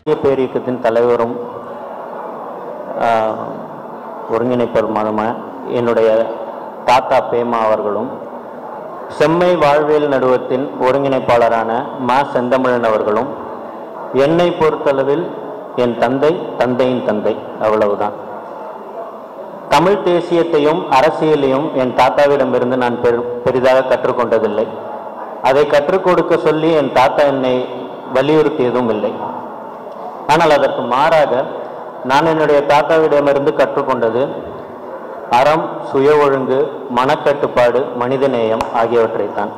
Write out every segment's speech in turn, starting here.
தேசிய பேரியக்கத்தின் தலைவரும் ஆஹ், ஒருங்கிணைப்பருமான என்னுடைய தாத்தா பேமா அவர்களும் செம்மை வாழ்வியல் நடுவத்தின் ஒருங்கிணைப்பாளரான மா செந்தமிழன் அவர்களும் என்னை பொறுத்தளவில் என் தந்தை தந்தையின் தந்தை அவ்வளவுதான் தமிழ் தேசியத்தையும் அரசியலையும் என் தாத்தாவிடமிருந்து நான் பெரு பெரிதாக கற்றுக்கொண்டதில்லை அதை கற்றுக் கொடுக்க சொல்லி என் தாத்தா என்னை வலியுறுத்தியதும் இல்லை ஆனால் அதற்கு மாறாக நான் என்னுடைய தாத்தாவிடமிருந்து கற்றுக்கொண்டது அறம் சுய ஒழுங்கு மனக்கட்டுப்பாடு மனிதநேயம் ஆகியவற்றைத்தான்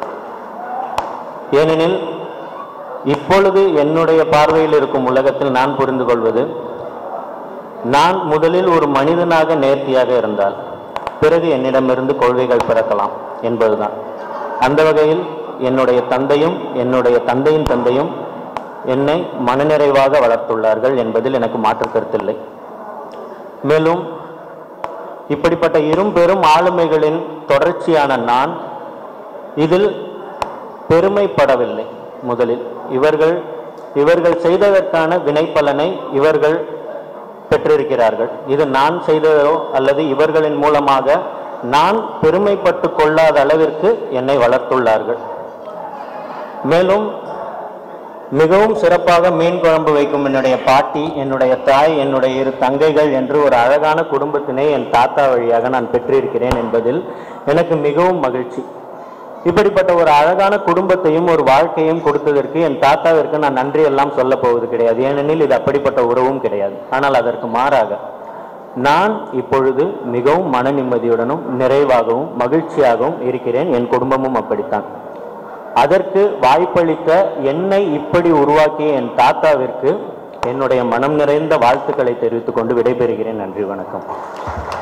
ஏனெனில் இப்பொழுது என்னுடைய பார்வையில் இருக்கும் உலகத்தில் நான் புரிந்து கொள்வது நான் முதலில் ஒரு மனிதனாக நேர்த்தியாக இருந்தால் பிறகு என்னிடமிருந்து கொள்கைகள் பிறக்கலாம் என்பதுதான் அந்த வகையில் என்னுடைய தந்தையும் என்னுடைய தந்தையின் தந்தையும் என்னை மனநிறைவாக வளர்த்துள்ளார்கள் என்பதில் எனக்கு மாற்று கருத்தில்லை மேலும் இப்படிப்பட்ட இரும் பெரும் ஆளுமைகளின் தொடர்ச்சியான நான் இதில் பெருமைப்படவில்லை முதலில் இவர்கள் இவர்கள் செய்ததற்கான வினைப்பலனை இவர்கள் பெற்றிருக்கிறார்கள் இது நான் செய்ததோ அல்லது இவர்களின் மூலமாக நான் பெருமைப்பட்டு கொள்ளாத அளவிற்கு என்னை வளர்த்துள்ளார்கள் மேலும் மிகவும் சிறப்பாக மீன் குழம்பு வைக்கும் என்னுடைய பாட்டி என்னுடைய தாய் என்னுடைய இரு தங்கைகள் என்று ஒரு அழகான குடும்பத்தினை என் தாத்தா வழியாக நான் பெற்றிருக்கிறேன் என்பதில் எனக்கு மிகவும் மகிழ்ச்சி இப்படிப்பட்ட ஒரு அழகான குடும்பத்தையும் ஒரு வாழ்க்கையும் கொடுத்ததற்கு என் தாத்தாவிற்கு நான் நன்றி எல்லாம் சொல்ல போவது கிடையாது ஏனெனில் இது அப்படிப்பட்ட உறவும் கிடையாது ஆனால் அதற்கு மாறாக நான் இப்பொழுது மிகவும் மன நிம்மதியுடனும் நிறைவாகவும் மகிழ்ச்சியாகவும் இருக்கிறேன் என் குடும்பமும் அப்படித்தான் அதற்கு வாய்ப்பளித்த என்னை இப்படி உருவாக்கிய என் தாத்தாவிற்கு என்னுடைய மனம் நிறைந்த வாழ்த்துக்களை தெரிவித்துக் கொண்டு விடைபெறுகிறேன் நன்றி வணக்கம்